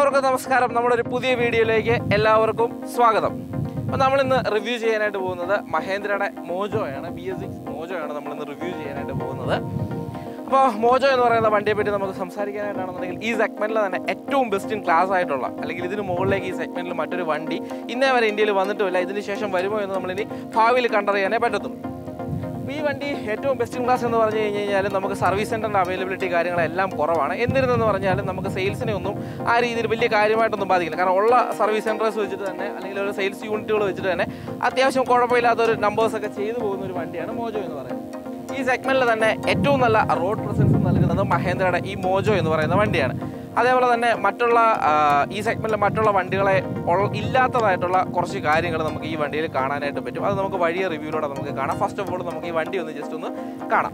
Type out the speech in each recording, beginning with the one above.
എല്ലാവർക്കും നമസ്കാരം നമ്മുടെ ഒരു പുതിയ വീഡിയോയിലേക്ക് എല്ലാവർക്കും സ്വാഗതം അപ്പോൾ നമ്മൾ ഇന്ന് റിവ്യൂ ചെയ്യാനായിട്ട് പോകുന്നത് മഹേന്ദ്രയുടെ മോജോയാണ് ബി എസ് സിക്സ് മോജോയാണ് നമ്മൾ ഇന്ന് റിവ്യൂ ചെയ്യാനായിട്ട് പോകുന്നത് അപ്പോൾ മോജോ എന്ന് പറയുന്ന വണ്ടിയെ പറ്റി നമുക്ക് സംസാരിക്കാനായിട്ടാണെന്നുണ്ടെങ്കിൽ ഈ സെഗ്മെന്റിൽ തന്നെ ഏറ്റവും ബെസ്റ്റ് ഇൻ ക്ലാസ് ആയിട്ടുള്ള അല്ലെങ്കിൽ ഇതിന് മുകളിലേക്ക് ഈ സെഗ്മെന്റിൽ മറ്റൊരു വണ്ടി ഇന്നേ വരെ ഇന്ത്യയിൽ വന്നിട്ടുമില്ല ഇതിന് ശേഷം വരുമോ എന്ന് നമ്മളിനി ഭാവിയിൽ കണ്ടറിയാനേ പറ്റത്തുള്ളൂ അപ്പോൾ ഈ വണ്ടി ഏറ്റവും ബെസ്റ്റ് ഇൻ ക്ലാസ് എന്ന് പറഞ്ഞു കഴിഞ്ഞ് കഴിഞ്ഞാൽ നമുക്ക് സർവീസ് സെൻറ്ററിൻ്റെ അവൈലബിലിറ്റി കാര്യങ്ങളെല്ലാം കുറവാണ് എന്നിരുന്നെന്ന് പറഞ്ഞാൽ നമുക്ക് സെയിൽസിനെ ഒന്നും ആ രീതിയിൽ വലിയ കാര്യമായിട്ടൊന്നും ബാധിക്കില്ല കാരണം ഉള്ള സർവീസ് സെൻറ്റേഴ്സ് വെച്ചിട്ട് തന്നെ അല്ലെങ്കിൽ ഒരു സെയിൽസ് യൂണിറ്റുകൾ വെച്ചിട്ട് തന്നെ അത്യാവശ്യം കുഴപ്പമില്ലാത്തൊരു നമ്പേഴ്സൊക്കെ ചെയ്തു പോകുന്ന ഒരു വണ്ടിയാണ് മോജോ എന്ന് പറയുന്നത് ഈ സെഗ്മെന്റിൽ തന്നെ ഏറ്റവും നല്ല റോഡ് പ്രസൻസ് നൽകുന്നത് മഹേന്ദ്രയുടെ ഈ മോജോ എന്ന് പറയുന്ന വണ്ടിയാണ് അതേപോലെ തന്നെ മറ്റുള്ള ആ, ഈ സെഗ്മെന്റിൽ മറ്റുള്ള വണ്ടികളെ ഉള്ള- ഇല്ലാത്തതായിട്ടുള്ള കുറച്ച് കാര്യങ്ങൾ നമുക്ക് ഈ വണ്ടിയിൽ കാണാനായിട്ട് പറ്റും അത് നമുക്ക് വഴിയ റിവ്യൂയിലൂടെ നമുക്ക് കാണാം ഫസ്റ്റ് ഓഫ് ഓൾ നമുക്ക് ഈ വണ്ടി ഒന്ന് ജസ്റ്റ് ഒന്ന് കാണാം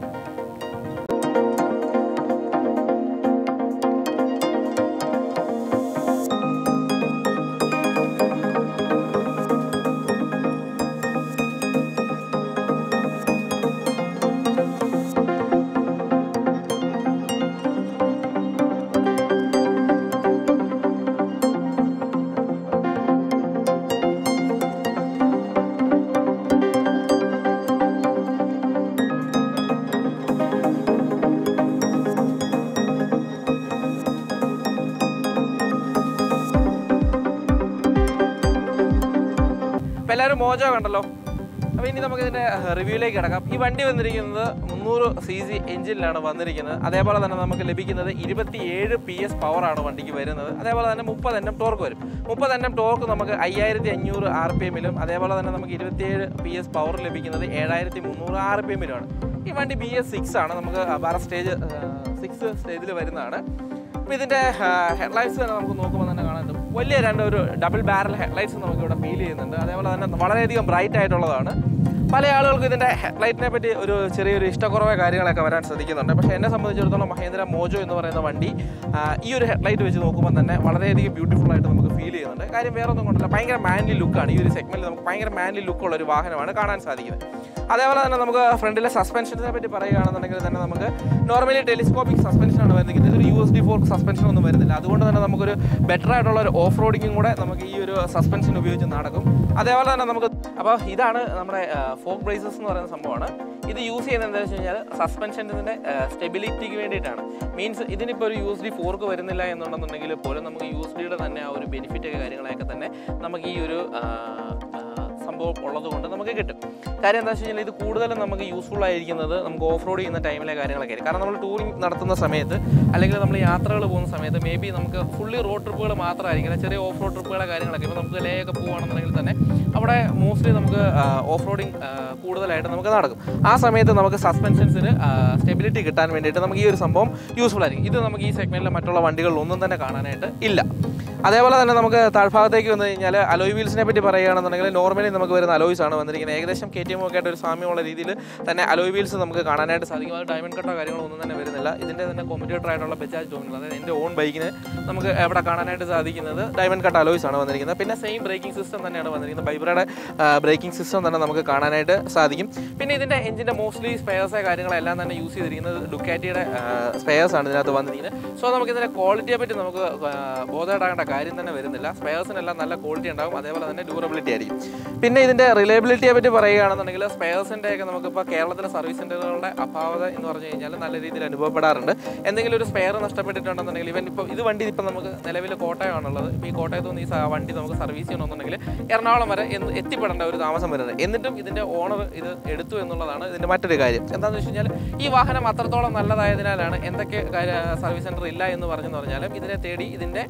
അപ്പോൾ എല്ലാവരും മോജോ കണ്ടല്ലോ അപ്പോൾ ഇനി നമുക്ക് ഇതിൻ്റെ റിവ്യൂയിലേക്ക് കിടക്കാം ഈ വണ്ടി വന്നിരിക്കുന്നത് മുന്നൂറ് സി സി എഞ്ചിനിലാണ് വന്നിരിക്കുന്നത് അതേപോലെ തന്നെ നമുക്ക് ലഭിക്കുന്നത് ഇരുപത്തിയേഴ് പി എസ് പവറാണ് വണ്ടിക്ക് വരുന്നത് അതേപോലെ തന്നെ മുപ്പത് എൻ എം ടോർക്ക് വരും മുപ്പത് എൻ എം ടോർക്ക് നമുക്ക് അയ്യായിരത്തി അഞ്ഞൂറ് ആർ പി എമ്മിലും അതേപോലെ തന്നെ നമുക്ക് ഇരുപത്തിയേഴ് പി എസ് പവർ ലഭിക്കുന്നത് ഏഴായിരത്തി മുന്നൂറ് ആർ പി എമ്മിലുമാണ് ഈ വണ്ടി ബി എസ് സിക്സ് ആണ് നമുക്ക് ബാർ സ്റ്റേജ് സിക്സ് സ്റ്റേജിൽ വരുന്നതാണ് അപ്പോൾ ഇതിൻ്റെ ഹെഡ്ലൈറ്റ്സ് തന്നെ നമുക്ക് നോക്കുമ്പോൾ തന്നെ കാണാൻ പറ്റും വലിയ രണ്ട് ഒരു ഡബിൾ ബാരൽ ഹെഡ്ലൈറ്റ്സ് നമുക്ക് ഇവിടെ ഫീൽ ചെയ്യുന്നുണ്ട് അതേപോലെ തന്നെ വളരെയധികം ബ്രൈറ്റ് ആയിട്ടുള്ളതാണ് പല ആളുകൾക്ക് ഇതിൻ്റെ ഹെഡ്ലൈറ്റിനെ പറ്റി ഒരു ചെറിയൊരു ഇഷ്ടക്കുറവോ കാര്യങ്ങളൊക്കെ വരാൻ ശ്രദ്ധിക്കുന്നുണ്ട് പക്ഷേ എന്നെ സംബന്ധിച്ചിടത്തോളം മഹേന്ദ്ര മോജോ എന്ന് പറയുന്ന വണ്ടി ആ, ഈ ഒരു ഹെഡ്ലൈറ്റ് വെച്ച് നോക്കുമ്പോൾ തന്നെ വളരെയധികം ബ്യൂട്ടിഫുൾ ആയിട്ട് നമുക്ക് ഫീൽ ചെയ്യുന്നുണ്ട് കാര്യം വേറെ ഒന്നും കൊണ്ടല്ല ഭയങ്കര മാൻലി ലുക്കാണ് ഈ ഒരു സെഗ്മെന്റിൽ നമുക്ക് ഭയങ്കര മാൻലി ലുക്കുള്ള ഒരു വാഹനമാണ് കാണാൻ സാധിക്കുന്നത് അതേപോലെ തന്നെ നമുക്ക് ഫ്രണ്ടിലെ സസ്പെൻഷൻസിനെ പറ്റി പറയുകയാണെന്നുണ്ടെങ്കിൽ തന്നെ നമുക്ക് നോർമലി ടെലിസ്കോപ്പിക് സസ്പെൻഷനാണ് വരുന്നത് ഇതൊരു U S D fork suspension ഒന്നും വരുന്നില്ല അതുകൊണ്ട് തന്നെ നമുക്കൊരു ബെറ്റർ ആയിട്ടുള്ള ഒരു ഓഫ് റോഡിങ്ങും കൂടെ നമുക്ക് ഈ ഒരു സസ്പെൻഷൻ ഉപയോഗിച്ച് നടക്കും അതേപോലെ തന്നെ നമുക്ക് അപ്പോൾ ഇതാണ് നമ്മുടെ ഫോക്ക് ബ്രേസസ് എന്ന് പറയുന്ന സംഭവമാണ് ഇത് യൂസ് ചെയ്യുന്നത് എന്താണെന്ന് വെച്ച് കഴിഞ്ഞാൽ സസ്പെൻഷൻ്റെ സ്റ്റെബിലിറ്റിക്ക് വേണ്ടിയിട്ടാണ് മീൻസ് ഇതിനിപ്പോൾ ഒരു യു എസ് ഡി ഫോർക്ക് വരുന്നില്ല എന്നുണ്ടെന്നുണ്ടെങ്കിൽ പോലും നമുക്ക് യു എസ് ഡിയുടെ തന്നെ ആ ഒരു ബെനിഫിറ്റ് കാര്യങ്ങളൊക്കെ തന്നെ നമുക്ക് ഈ ഒരു ആ, ആ, സംഭവം ഉള്ളത് കൊണ്ട് നമുക്ക് കിട്ടും കാര്യം എന്താ വെച്ച് കഴിഞ്ഞാൽ ഇത് കൂടുതലും നമുക്ക് യൂസ്ഫുൾ ആയിരിക്കുന്നത് നമുക്ക് ഓഫ് റോഡ് ചെയ്യുന്ന ടൈമിലെ കാര്യങ്ങളൊക്കെ ആയിരിക്കും കാരണം നമ്മൾ ടൂറിങ് നടത്തുന്ന സമയത്ത് അല്ലെങ്കിൽ നമ്മൾ യാത്രകൾ പോകുന്ന സമയത്ത് മേ ബി നമുക്ക് ഫുള്ളി റോഡ് ട്രിപ്പുകൾ മാത്രമായിരിക്കില്ല ചെറിയ ഓഫ് റോഡ് ട്രിപ്പുകളെ കാര്യങ്ങളൊക്കെ ഇപ്പോൾ നമുക്ക് ലേ ഒക്കെ പോകുകയാണെന്നുണ്ടെങ്കിൽ തന്നെ അവിടെ മോസ്റ്റ്ലി നമുക്ക് ഓഫ് റോഡിങ് കൂടുതലായിട്ട് നമുക്ക് നടക്കും ആ സമയത്ത് നമുക്ക് സസ്പെൻഷൻസിന് സ്റ്റെബിലിറ്റി കിട്ടാൻ വേണ്ടിയിട്ട് നമുക്ക് ഈ ഒരു സംഭവം യൂസ്ഫുൾ ആയിരിക്കും ഇത് നമുക്ക് ഈ സെഗ്മെൻറ്റിലെ മറ്റുള്ള വണ്ടികളിലൊന്നും തന്നെ കാണാനായിട്ട് ഇല്ല അതേപോലെ തന്നെ നമുക്ക് താഴ്ഭാഗത്തേക്ക് വന്നു കഴിഞ്ഞാൽ അലോയ് വീൽസിനെ പറ്റി പറയുകയാണെന്നുണ്ടെങ്കിൽ നോർമലി നമുക്ക് വരുന്ന അലോയ്സ് ആണ് വന്നിരിക്കുന്നത് ഏകദേശം കെ ടി എം ഒക്കെ ആയിട്ട് ഒരു സാമ്യമുള്ള രീതിയിൽ തന്നെ അലോയ് വീൽസ് നമുക്ക് കാണാനായിട്ട് സാധിക്കും അത് ഡയമണ്ട് കട്ടോ കാര്യങ്ങളോ ഒന്നും തന്നെ വരുന്നില്ല ഇതിൻ്റെ തന്നെ കോമ്പറ്റേറ്റർ ആയിട്ടുള്ള ബജാജ് ഡോമിനർ അതായത് എൻ്റെ ഓൺ ബൈക്കിന് നമുക്ക് എവിടെ കാണാനായിട്ട് സാധിക്കുന്നത് ഡയമണ്ട് കട്ട് അലോയ്സ് ആണ് വന്നിരിക്കുന്നത് പിന്നെ സെയിം ബ്രേക്കിംഗ് സിസ്റ്റം തന്നെയാണ് വന്നിരിക്കുന്നത് ബൈബ്രയുടെ ബ്രേക്കിംഗ് സിസ്റ്റം തന്നെ നമുക്ക് കാണാനായിട്ട് സാധിക്കും പിന്നെ ഇതിൻ്റെ എഞ്ചിൻ്റെ മോസ്റ്റ്ലി സ്പെയർസെ കാര്യങ്ങളെല്ലാം തന്നെ യൂസ് ചെയ്തിരിക്കുന്നത് ഡുക്കാറ്റിയുടെ സ്പെയർസ് ആണ് ഇതിനകത്ത് വന്നിരിക്കുന്നത് സോ നമുക്ക് ഇതിൻ്റെ ക്വാളിറ്റിയെ പറ്റി നമുക്ക് ബോധപ്പെടേണ്ട കാര്യം തന്നെ വരുന്നില്ല സ്പെയർസിനെല്ലാം നല്ല ക്വാളിറ്റി ഉണ്ടാകും അതേപോലെ തന്നെ ഡ്യൂറബിലിറ്റി ആയിരിക്കും പിന്നെ ഇതിൻ്റെ റിലയബിലിറ്റിയെ പറ്റി പറയുകയാണെന്നുണ്ടെങ്കിൽ സ്പെയർസിൻ്റെ ഒക്കെ നമുക്കിപ്പോൾ കേരളത്തിലെ സർവീസ് സെൻ്ററുകളുടെ അഭാവത എന്ന് പറഞ്ഞു കഴിഞ്ഞാൽ നല്ല രീതിയിൽ അനുഭവപ്പെടാറുണ്ട് എന്തെങ്കിലും ഒരു സ്പെയർ നഷ്ടപ്പെട്ടിട്ടുണ്ടെന്നുണ്ടെങ്കിൽ ഇവൻ ഇപ്പോൾ ഇത് വണ്ടി ഇപ്പം നമുക്ക് നിലവിൽ കോട്ടയമാണുള്ളത് ഇപ്പോൾ ഈ കോട്ടയത്ത് നിന്ന് ഈ സ- വണ്ടി നമുക്ക് സർവീസ് ചെയ്യണമെന്നുണ്ടെങ്കിൽ എറണാകുളം വരെ എന്ന് എത്തിപ്പെടേണ്ട ഒരു താമസം വരുന്നത് എന്നിട്ടും ഇതിൻ്റെ ഓണർ ഇത് എടുത്തു എന്നുള്ളതാണ് ഇതിൻ്റെ മറ്റൊരു കാര്യം എന്താണെന്ന് വെച്ച് കഴിഞ്ഞാൽ ഈ വാഹനം അത്രത്തോളം നല്ലതായതിനാലാണ് എന്തൊക്കെ സർവീസ് സെൻറ്റർ ഇല്ല എന്ന് പറഞ്ഞെന്ന് പറഞ്ഞാലും ഇതിനെ തേടി ഇതിൻ്റെ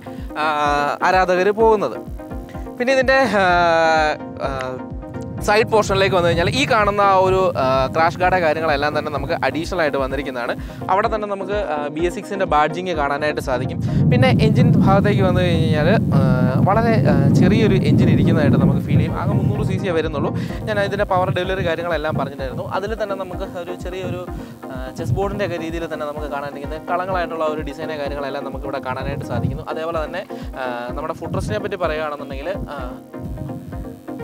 ആരാധകർ പോകുന്നത് പിന്നെ ഇതിൻ്റെ സൈഡ് പോർഷനിലേക്ക് വന്നു കഴിഞ്ഞാൽ ഈ കാണുന്ന ആ ഒരു ക്രാഷ് ഗാർഡ് കാര്യങ്ങളെല്ലാം തന്നെ നമുക്ക് അഡീഷണൽ ആയിട്ട് വന്നിരിക്കുന്നതാണ് അവിടെ തന്നെ നമുക്ക് ബി എസ് സിക്സിൻ്റെ ബാഡ്ജിങ് കാണാനായിട്ട് സാധിക്കും പിന്നെ എഞ്ചിൻ ഭാഗത്തേക്ക് വന്നു കഴിഞ്ഞാൽ ആ, വളരെ ആ, ചെറിയൊരു എഞ്ചിൻ ഇരിക്കുന്നതായിട്ട് നമുക്ക് ഫീൽ ചെയ്യും ആകെ മുന്നൂറ് സി സിയേ വരുന്നുള്ളൂ ഞാൻ ഇതിൻ്റെ പവർ ഡെലിവറി കാര്യങ്ങളെല്ലാം പറഞ്ഞിട്ടുണ്ടായിരുന്നു അതിൽ തന്നെ നമുക്ക് ഒരു ചെറിയൊരു ചെസ് ബോർഡിൻ്റെ ഒക്കെ രീതിയിൽ തന്നെ നമുക്ക് കാണാനിരിക്കുന്നത് കളങ്ങളായിട്ടുള്ള ഒരു ഡിസൈനെ കാര്യങ്ങളെല്ലാം നമുക്ക് ഇവിടെ കാണാനായിട്ട് സാധിക്കുന്നു അതേപോലെ തന്നെ ആ, നമ്മുടെ ഫുട്രസ്റ്റിനെ പറ്റി പറയുകയാണെന്നുണ്ടെങ്കിൽ ആ,